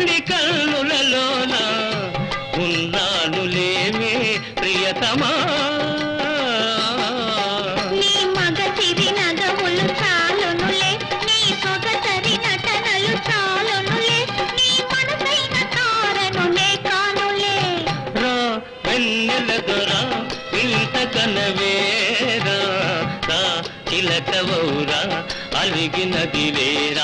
నీలి కన్నులలోన ఉన్నానులేమే ప్రియతమా నీ మగ సిరి నగములు చాలునులే నీ సొగసరి నటనలు చాలునులే నీ మనసైన తారనులే కానులే రా వెన్నెల దొరా ఇంత కనవేరా రా చిలకవౌరా అలిగినది వేరా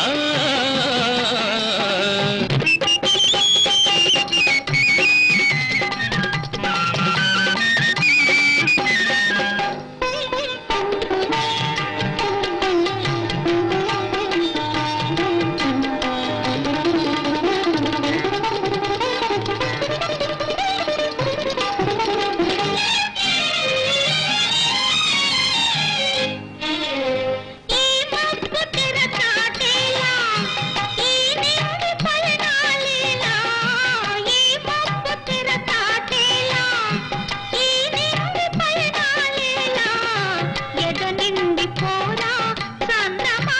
ఈ మబ్బు తెర చాటేలా ఈ నింగి పయనాలేలా ఈ మబ్బు తెర చాటేలా ఈ నింగి పయనాలేలా ఎద నిండి పోరా సందమా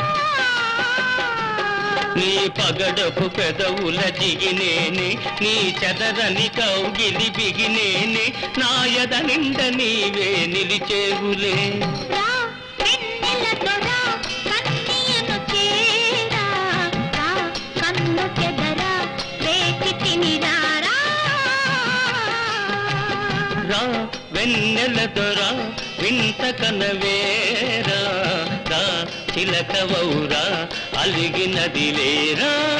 నీ పగడపు పెదవుల జిగినేనే నీ చెదరని కౌగిలి బిగినేనే నా ఎద నిండ నీవే నిలిచేవులే రా వెన్నెల దొరా కన్నియను చేరా రా కన్ను చెదరా వేచి తినిరారా రా వెన్నెల దొర వింత కనవేరా రా చిలకవౌరా అలిగినది లేరా